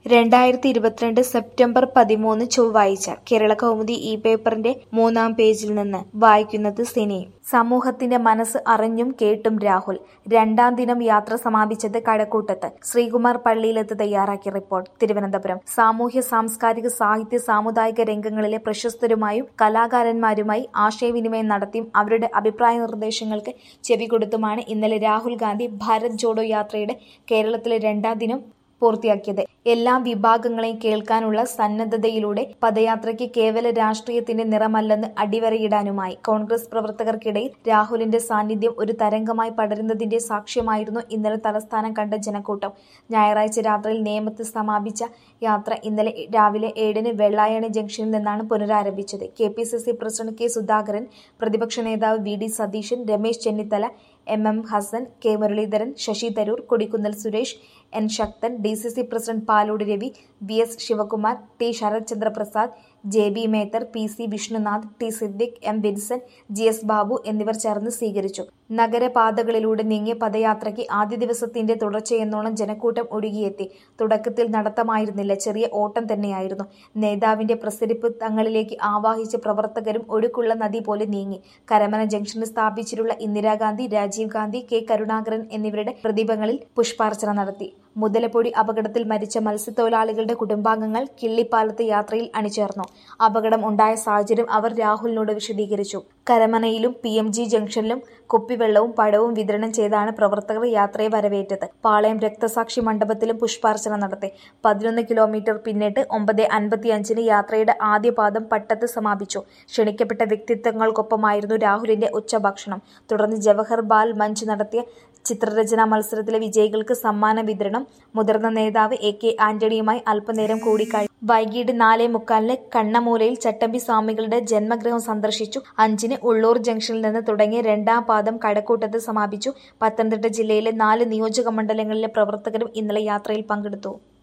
രണ്ടായിരത്തി ഇരുപത്തിരണ്ട് സെപ്റ്റംബർ പതിമൂന്ന് ചൊവ്വാഴ്ച കേരളകൗമുദി ഈ പേപ്പറിന്റെ മൂന്നാം പേജിൽ നിന്ന് വായിക്കുന്നത് സിനി സമൂഹത്തിന്റെ മനസ്സ് അറിഞ്ഞും കേട്ടും രാഹുൽ രണ്ടാം ദിനം യാത്ര സമാപിച്ചത് കഴക്കൂട്ടത്ത് ശ്രീകുമാർ പള്ളിയിലെത്ത് തയ്യാറാക്കിയ റിപ്പോർട്ട് തിരുവനന്തപുരം സാമൂഹ്യ സാംസ്കാരിക സാഹിത്യ സാമുദായിക രംഗങ്ങളിലെ പ്രശസ്തരുമായും കലാകാരന്മാരുമായി ആശയവിനിമയം നടത്തിയും അവരുടെ അഭിപ്രായ നിർദ്ദേശങ്ങൾക്ക് ചെവി കൊടുത്തുമാണ് ഇന്നലെ രാഹുൽ ഗാന്ധി ഭാരത് ജോഡോ യാത്രയുടെ കേരളത്തിലെ രണ്ടാം ദിനം പൂർത്തിയാക്കിയത് എല്ലാ വിഭാഗങ്ങളെയും കേൾക്കാനുള്ള സന്നദ്ധതയിലൂടെ പദയാത്രയ്ക്ക് കേവല രാഷ്ട്രീയത്തിന്റെ നിറമല്ലെന്ന് അടിവരയിടാനുമായി കോൺഗ്രസ് പ്രവർത്തകർക്കിടയിൽ രാഹുലിന്റെ സാന്നിധ്യം ഒരു തരംഗമായി പടരുന്നതിന്റെ സാക്ഷ്യമായിരുന്നു ഇന്നലെ തലസ്ഥാനം കണ്ട ജനക്കൂട്ടം ഞായറാഴ്ച രാത്രിയിൽ നേമത്ത് സമാപിച്ച യാത്ര ഇന്നലെ രാവിലെ ഏഴിന് വെള്ളായണി ജംഗ്ഷനിൽ നിന്നാണ് പുനരാരംഭിച്ചത് K P C C president K Sudhakaran പ്രതിപക്ഷ നേതാവ് V D Satheesan Ramesh Chennithala M M Hassan K Muraleedharan Shashi Tharoor Kodikunnil Suresh N Sakthan D C C president Palode Ravi V S Sivakumar T Sarathchandra Prasad J B Methar P C Vishnunath T Siddique M Vincent G S Babu എന്നിവർ ചേർന്ന് സ്വീകരിച്ചു നഗരപാതകളിലൂടെ നീങ്ങിയ പദയാത്രയ്ക്ക് ആദ്യ ദിവസത്തിന്റെ തുടർച്ചയെന്നോണം ജനക്കൂട്ടം ഒഴുകിയെത്തി തുടക്കത്തിൽ നടത്തമായിരുന്നില്ല ചെറിയ ഓട്ടം തന്നെയായിരുന്നു നേതാവിന്റെ പ്രസരിപ്പ് തങ്ങളിലേക്ക് ആവാഹിച്ച പ്രവർത്തകരും ഒഴുക്കുള്ള നദി പോലെ നീങ്ങി കരമന ജംഗ്ഷനിൽ സ്ഥാപിച്ചിട്ടുള്ള ഇന്ദിരാഗാന്ധി രാജീവ് ഗാന്ധി കെ കരുണാകരൻ എന്നിവരുടെ പ്രതിമകളിൽ പുഷ്പാർച്ചന നടത്തി മുതലപ്പൊടി അപകടത്തിൽ മരിച്ച മത്സ്യത്തൊഴിലാളികളുടെ കുടുംബാംഗങ്ങൾ കിള്ളിപ്പാലത്ത് യാത്രയിൽ അണിചേർന്നു അപകടം ഉണ്ടായ സാഹചര്യം അവർ രാഹുലിനോട് വിശദീകരിച്ചു കരമനയിലും പി എം ജി ജംഗ്ഷനിലും കുപ്പിവെള്ളവും പഴവും വിതരണം ചെയ്താണ് പ്രവർത്തകർ യാത്രയെ വരവേറ്റത് പാളയം രക്തസാക്ഷി മണ്ഡപത്തിലും പുഷ്പാർച്ചന നടത്തി പതിനൊന്ന് കിലോമീറ്റർ പിന്നിട്ട് ഒമ്പത് അൻപത്തിയഞ്ചിന് യാത്രയുടെ ആദ്യ പാദം പട്ടത്ത് സമാപിച്ചു ക്ഷണിക്കപ്പെട്ട വ്യക്തിത്വങ്ങൾക്കൊപ്പമായിരുന്നു രാഹുലിന്റെ ഉച്ചഭക്ഷണം തുടർന്ന് ജവഹർ ബാൽ മഞ്ച് നടത്തിയ ചിത്രരചനാ മത്സരത്തിലെ വിജയികൾക്ക് സമ്മാന വിതരണം മുതിർന്ന നേതാവ് എ കെ ആന്റണിയുമായി അല്പനേരം കൂടിക്കാഴ്ച വൈകിട്ട് നാലേ മുക്കാലിന് കണ്ണമൂലയിൽ ചട്ടമ്പി സ്വാമികളുടെ ജന്മഗൃഹം സന്ദർശിച്ചു അഞ്ചിന് ഉള്ളൂർ ജംഗ്ഷനിൽ നിന്ന് തുടങ്ങിയ രണ്ടാം പാദം കഴക്കൂട്ടത്ത് സമാപിച്ചു പത്തനംതിട്ട ജില്ലയിലെ നാല് നിയോജക മണ്ഡലങ്ങളിലെ പ്രവർത്തകരും ഇന്നലെ യാത്രയിൽ പങ്കെടുത്തു